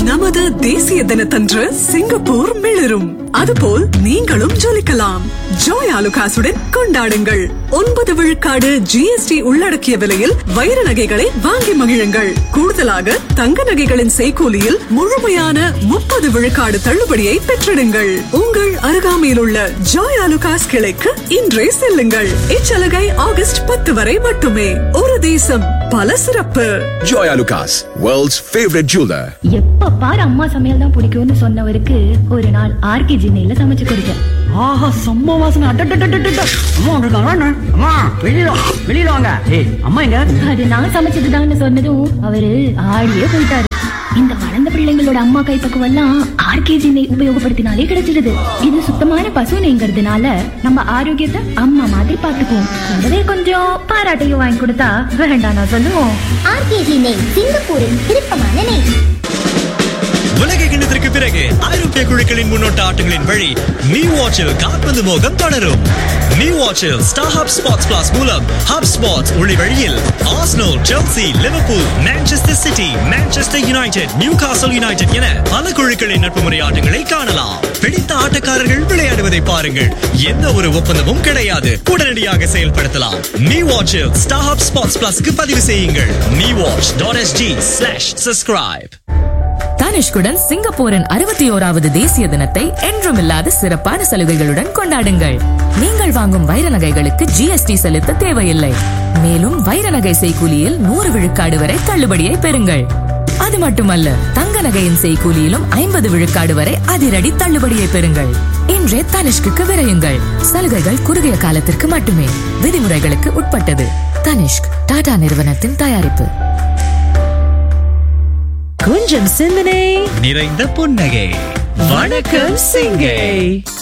நமது தேசிய தினத்தன்று சிங்கப்பூர் மிளிரும் அதுபோல் நீங்களும் ஜொலிக்கலாம் ஜோய் ஆலுகாசுடன் கொண்டாடுங்கள் ஒன்பது விழுக்காடு ஜிஎஸ்டி உள்ளடக்கிய விலையில் வைர நகைகளை வாங்கி மகிழுங்கள் கூடுதலாக தங்க நகைகளின் செய்கூலியில் முழுமையான முப்பது விழுக்காடு தள்ளுபடியை பெற்றிடுங்கள் உங்கள் அருகாமையில் உள்ள ஜாய் ஆலுகாஸ் கிளைக்கு இன்றே செல்லுங்கள் இச்சலுகை ஆகஸ்ட் பத்து வரை மட்டுமே ஒரு தேசம் பல சிறப்பு Joya Lucas, world's favorite jeweler. எப்ப பாரு அம்மா சமையல் தான் பிடிக்கும்னு சொன்னவருக்கு ஒரு நாள் ஆர்கே ஜினையில சமைச்சு கொடுத்தேன் ஆஹா செம்ம வாசனை அட்டட்டட்டட்டட்ட அம்மா ஒன்று இருக்காங்க அம்மா வெளியில வா, வெளியில வாங்க ஏய் அம்மா எங்க அது நான் சமைச்சதுதான்னு சொன்னதும் அவரு ஆடியே போயிட்டாரு இந்த வளர்ந்த பிள்ளைங்களோட அம்மா கைப்பக்குவம் எல்லாம் ஆர்கேஜி நெய் உபயோகப்படுத்தினாலே கிடைச்சிடுது இது சுத்தமான பசு நெய்ங்கிறதுனால நம்ம ஆரோக்கியத்தை அம்மா மாதிரி பாத்துக்குவோம் கூடவே கொஞ்சம் பாராட்டையும் வாங்கி கொடுத்தா வேண்டாம் நான் சொல்லுவோம் ஆர்கேஜி நெய் சிங்கப்பூரின் விருப்பமான நெய் உலக கிண்ணத்திற்கு பிறகு ஐரோப்பிய குழுக்களின் முன்னோட்ட ஆட்டங்களின் வழி மீ வாட்சில் கால்பந்து மோகம் தொடரும் மீ வாட்சில் ஸ்டார் ஹப் ஸ்பாட்ஸ் பிளஸ் மூலம் ஹப் ஸ்பாட்ஸ் ஒளி வழியில் Arsenal Chelsea Liverpool Manchester City Manchester United Newcastle United என பல குழுக்களின் நட்பு முறை ஆட்டங்களை காணலாம் பிடித்த ஆட்டக்காரர்கள் விளையாடுவதை பாருங்கள் எந்த ஒரு ஒப்பந்தமும் கிடையாது உடனடியாக செயல்படுத்தலாம் மீ வாட்சில் ஸ்டார் ஹப் ஸ்பாட்ஸ் பிளஸ்க்கு பதிவு செய்யுங்கள் me watch dot SG slash subscribe தனிஷ்குடன் சிங்கப்பூரின் அறுபத்தி ஓராவது தேசிய தினத்தை என்றுமில்லாத சிறப்பான சலுகைகளுடன் கொண்டாடுங்கள் நீங்கள் வாங்கும் வைர நகைகளுக்கு ஜிஎஸ்டி செலுத்த தேவையில்லை மேலும் வைர நகை செய்கூலியில் நூறு விழுக்காடு வரை தள்ளுபடியை பெறுங்கள் அது மட்டுமல்ல தங்க நகையின் செய்கூலியிலும் ஐம்பது விழுக்காடு வரை அதிரடி தள்ளுபடியை பெறுங்கள் இன்றே தனிஷ்குக்கு விரையுங்கள் சலுகைகள் குறுகிய காலத்திற்கு மட்டுமே விதிமுறைகளுக்கு உட்பட்டது தனிஷ்க் டாடா நிறுவனத்தின் தயாரிப்பு கொஞ்சம் சிந்தனை நிறைந்த புன்னகை வணக்கம் சிங்கை